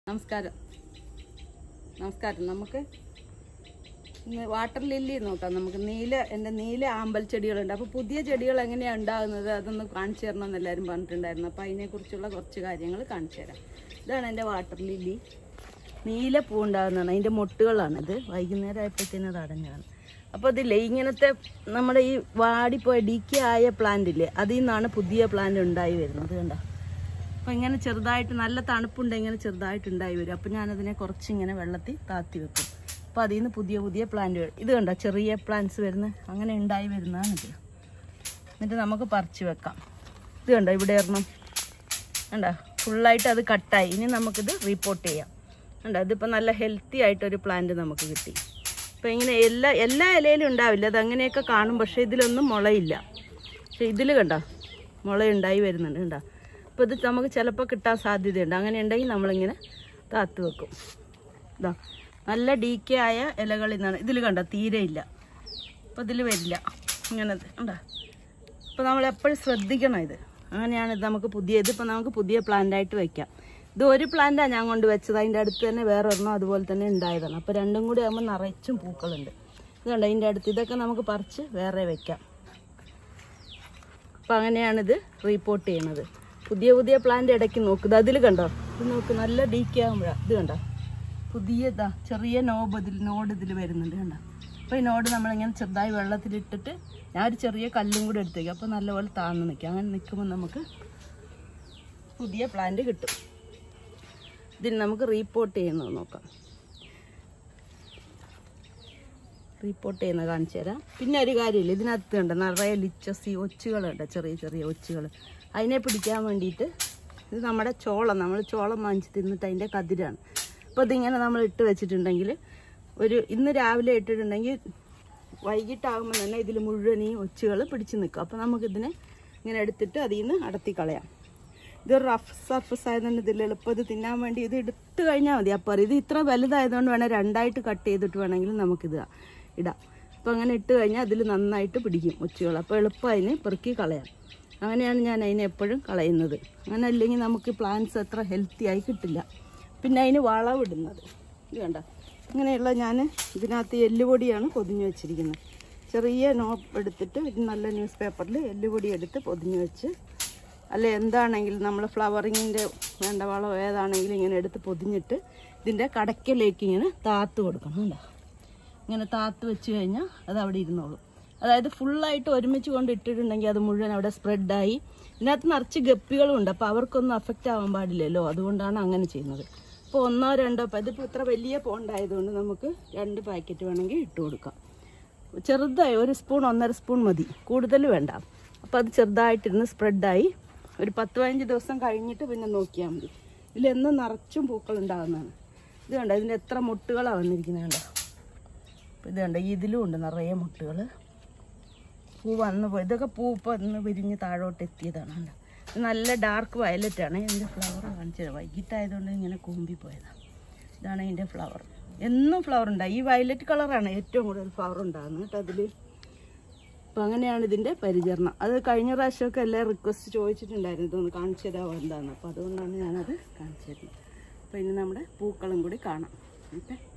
നമസ്കാരം നമസ്കാരം നമുക്ക് ഇന്ന് വാട്ടർ ലില്ലി നോക്കാം നമുക്ക് നീല എൻ്റെ നീല ആമ്പൽ ചെടികളുണ്ട് അപ്പോൾ പുതിയ ചെടികൾ എങ്ങനെയാണ് ഉണ്ടാകുന്നത് അതൊന്ന് കാണിച്ചു തരണം എന്ന് എല്ലാവരും പറഞ്ഞിട്ടുണ്ടായിരുന്നു അപ്പോൾ അതിനെക്കുറിച്ചുള്ള കുറച്ച് കാര്യങ്ങൾ കാണിച്ചു തരാം ഇതാണ് എൻ്റെ വാട്ടർ ലില്ലി നീല പൂ ഉണ്ടാകുന്നതാണ് അതിൻ്റെ മൊട്ടുകളാണിത് വൈകുന്നേരം ആയപ്പോഴത്തേനും അത് അടഞ്ഞാണ് അപ്പോൾ ഇതില്ലേ ഇങ്ങനത്തെ നമ്മുടെ ഈ വാടിപ്പോയ ഡിക്കി ആയ പ്ലാന്റ് ഇല്ലേ അതിൽ നിന്നാണ് പുതിയ പ്ലാന്റ് ഉണ്ടായി വരുന്നത് കണ്ടോ അപ്പോൾ ഇങ്ങനെ ചെറുതായിട്ട് നല്ല തണുപ്പുണ്ട് ഇങ്ങനെ ചെറുതായിട്ട് ഉണ്ടായി വരും അപ്പോൾ ഞാനതിനെ കുറച്ച് ഇങ്ങനെ വെള്ളത്തിൽ താത്തി വെക്കും അപ്പോൾ അതിൽ നിന്ന് പുതിയ പുതിയ പ്ലാന്റ് ഇത് കണ്ടോ ചെറിയ പ്ലാന്റ്സ് വരുന്ന അങ്ങനെ ഉണ്ടായി വരുന്നതാണ് ഇത് എന്നിട്ട് നമുക്ക് പറിച്ച് വെക്കാം ഇത് കണ്ടോ ഇവിടെ ഒരെണ്ണം കണ്ടോ ഫുള്ളായിട്ട് അത് കട്ടായി ഇനി നമുക്കിത് റിപ്പോർട്ട് ചെയ്യാം കണ്ടോ ഇതിപ്പോൾ നല്ല ഹെൽത്തി ആയിട്ടൊരു പ്ലാന്റ് നമുക്ക് കിട്ടി അപ്പോൾ ഇങ്ങനെ എല്ലാ എല്ലാ ഇലയിലും ഉണ്ടാവില്ല അത് അങ്ങനെയൊക്കെ കാണും പക്ഷേ ഇതിലൊന്നും മുളയില്ല പക്ഷേ ഇതിൽ കണ്ടോ മുളയുണ്ടായി വരുന്നുണ്ട് കണ്ടോ അപ്പോൾ ഇത് നമുക്ക് ചിലപ്പോൾ കിട്ടാൻ സാധ്യതയുണ്ട് അങ്ങനെ ഉണ്ടെങ്കിൽ നമ്മളിങ്ങനെ താത്ത് വെക്കും ഇതാ നല്ല ഡീക്കെ ആയ ഇലകളിൽ നിന്നാണ് ഇതിൽ കണ്ടോ തീരെ ഇല്ല അപ്പോൾ ഇതിൽ വരില്ല ഇങ്ങനത്തെ കണ്ടോ അപ്പോൾ നമ്മൾ എപ്പോഴും ശ്രദ്ധിക്കണം ഇത് അങ്ങനെയാണ് ഇത് നമുക്ക് പുതിയ ഇതിപ്പോൾ നമുക്ക് പുതിയ plant ആയിട്ട് വെക്കാം ഇത് ഒരു പ്ലാന്റാണ് ഞാൻ കൊണ്ട് വെച്ചത് അതിൻ്റെ അടുത്ത് തന്നെ വേറെ ഒരെണ്ണം അതുപോലെ തന്നെ ഉണ്ടായതാണ് അപ്പോൾ രണ്ടും കൂടി ആകുമ്പോൾ നിറച്ചും പൂക്കളുണ്ട് ഇതുണ്ട് അതിൻ്റെ അടുത്ത് ഇതൊക്കെ നമുക്ക് പറിച്ച് വേറെ വെക്കാം അപ്പം അങ്ങനെയാണിത് റീപ്പോർട്ട് ചെയ്യണത് പുതിയ പുതിയ പ്ലാന്റ് ഇടയ്ക്ക് നോക്കുക അതിൽ കണ്ടോ ഇത് നോക്ക് നല്ല ഡീക്കെ ആകുമ്പോഴാണ് ഇത് കണ്ടോ പുതിയതാ ചെറിയ നോബ് ഇതിൽ നോഡ് ഇതിൽ വരുന്നുണ്ട് കണ്ടോ അപ്പോൾ ഈ നോഡ് നമ്മളിങ്ങനെ ചെറുതായി വെള്ളത്തിലിട്ടിട്ട് ഞാൻ ഒരു ചെറിയ കല്ലും കൂടി എടുത്തേക്കും അപ്പോൾ നല്ലപോലെ താന്ന് നിൽക്കും അങ്ങനെ നിൽക്കുമ്പോൾ നമുക്ക് പുതിയ പ്ലാന്റ് കിട്ടും ഇതിന് നമുക്ക് റീപ്പോർട്ട് ചെയ്യുന്നത് നോക്കാം റിപ്പോർട്ട് ചെയ്യുന്ന കാണിച്ചു തരാം പിന്നെ ഒരു കാര്യമില്ല ഇതിനകത്ത് ഉണ്ട് നിറയെ ലിച്ചസി ഒച്ചുകളുണ്ട് ചെറിയ ചെറിയ ഒച്ചുകൾ അതിനെ പിടിക്കാൻ വേണ്ടിയിട്ട് ഇത് നമ്മുടെ ചോളം നമ്മൾ ചോളം വാങ്ങിച്ച് തിന്നിട്ട് അതിൻ്റെ കതിരാണ് അപ്പോൾ ഇതിങ്ങനെ നമ്മൾ ഇട്ട് വെച്ചിട്ടുണ്ടെങ്കിൽ ഒരു ഇന്ന് രാവിലെ ഇട്ടിട്ടുണ്ടെങ്കിൽ വൈകിട്ടാകുമ്പോൾ തന്നെ ഇതിൽ മുഴുവൻ ഈ ഒച്ചുകൾ പിടിച്ച് നിൽക്കും അപ്പോൾ നമുക്കിതിനെ ഇങ്ങനെ എടുത്തിട്ട് അതിൽ നിന്ന് അടത്തി കളയാം ഇതൊരു റഫ് സർഫസ് ആയതുകൊണ്ട് ഇതിൽ എളുപ്പം ഇത് തിന്നാൻ വേണ്ടി ഇത് എടുത്തു കഴിഞ്ഞാൽ മതി അപ്പോൾ ഇത് ഇത്ര വലുതായതുകൊണ്ട് വേണേൽ രണ്ടായിട്ട് കട്ട് ചെയ്തിട്ട് വേണമെങ്കിലും നമുക്കിത് ഇടാം അപ്പോൾ അങ്ങനെ ഇട്ട് കഴിഞ്ഞാൽ അതിൽ നന്നായിട്ട് പിടിക്കും ഒച്ചുകൾ അപ്പോൾ എളുപ്പം അതിനെ പെറുക്കി കളയാം അങ്ങനെയാണ് ഞാൻ അതിനെ എപ്പോഴും കളയുന്നത് അങ്ങനെ അല്ലെങ്കിൽ നമുക്ക് പ്ലാന്റ്സ് അത്ര ഹെൽത്തി ആയി കിട്ടില്ല പിന്നെ അതിന് വളമിടുന്നത് ഇത് കണ്ട ഇങ്ങനെയുള്ള ഞാൻ ഇതിനകത്ത് എല്ലുപൊടിയാണ് പൊതിഞ്ഞ് വെച്ചിരിക്കുന്നത് ചെറിയ നോപ്പ് എടുത്തിട്ട് ഇത് നല്ല ന്യൂസ് പേപ്പറിൽ എല്ലുപൊടി എടുത്ത് പൊതിഞ്ഞ് വെച്ച് അല്ല എന്താണെങ്കിലും നമ്മൾ ഫ്ലവറിങ്ങിൻ്റെ വേണ്ട വളം ഏതാണെങ്കിലും ഇങ്ങനെ എടുത്ത് പൊതിഞ്ഞിട്ട് ഇതിൻ്റെ കടക്കലേക്ക് ഇങ്ങനെ താത്ത് കൊടുക്കണം കേട്ടോ ഇങ്ങനെ താത്ത് വെച്ച് കഴിഞ്ഞാൽ അത് അവിടെ ഇരുന്നോളും അതായത് ഫുള്ളായിട്ട് ഒരുമിച്ച് കൊണ്ട് ഇട്ടിട്ടുണ്ടെങ്കിൽ അത് മുഴുവൻ അവിടെ സ്പ്രെഡായി ഇതിനകത്ത് നിറച്ച് ഗപ്പികളും ഉണ്ട് അപ്പോൾ അവർക്കൊന്നും അഫക്റ്റ് ആവാൻ പാടില്ലല്ലോ അതുകൊണ്ടാണ് അങ്ങനെ ചെയ്യുന്നത് ഇപ്പോൾ ഒന്നോ രണ്ടോ ഇപ്പം ഇതിപ്പോൾ ഇത്ര വലിയ പോണ്ടായതുകൊണ്ട് നമുക്ക് രണ്ട് പാക്കറ്റ് വേണമെങ്കിൽ ഇട്ട് കൊടുക്കാം ചെറുതായി ഒരു സ്പൂൺ ഒന്നര സ്പൂൺ മതി കൂടുതൽ വേണ്ട അപ്പോൾ അത് ചെറുതായിട്ടിരുന്ന് സ്പ്രെഡായി ഒരു പത്ത് പതിനഞ്ച് ദിവസം കഴിഞ്ഞിട്ട് പിന്നെ നോക്കിയാൽ മതി ഇതിലെന്നും നിറച്ചും പൂക്കൾ ഉണ്ടാകുന്നതാണ് ഇത് കണ്ടോ ഇതിൻ്റെ എത്ര മുട്ടുകളാണ് വന്നിരിക്കുന്നത് കണ്ടോ അപ്പോൾ ഇത് കണ്ടോ ഇതിലും ഉണ്ട് നിറയെ മുട്ടുകൾ പൂ വന്ന് പോയി ഇതൊക്കെ പൂ ഇപ്പോൾ ഇന്ന് വിരിഞ്ഞ് താഴോട്ട് എത്തിയതാണ് കണ്ടോ ഇത് നല്ല ഡാർക്ക് വയലറ്റ് ആണ് ഇതിൻ്റെ ഫ്ലവർ കാണിച്ചത് വൈകിട്ടായതുകൊണ്ട് ഇങ്ങനെ കൂമ്പി പോയതാണ് ഇതാണ് ഇതിൻ്റെ ഫ്ലവർ എന്നും ഫ്ലവർ ഉണ്ടാകും ഈ വയലറ്റ് കളറാണ് ഏറ്റവും കൂടുതൽ ഫ്ലവർ ഉണ്ടാകുന്നത് കേട്ടോ അതിൽ അപ്പം അങ്ങനെയാണ് ഇതിൻ്റെ പരിചരണം അത് കഴിഞ്ഞ പ്രാവശ്യമൊക്കെ എല്ലാം റിക്വസ്റ്റ് ചോദിച്ചിട്ടുണ്ടായിരുന്നു ഇതൊന്ന് കാണിച്ചു തരാമോ എന്താണെന്ന് അപ്പോൾ അതുകൊണ്ടാണ് ഞാനത് കാണിച്ചു തരുന്നത് അപ്പോൾ ഇനി നമ്മുടെ പൂക്കളും കൂടി കാണാം ഓക്കെ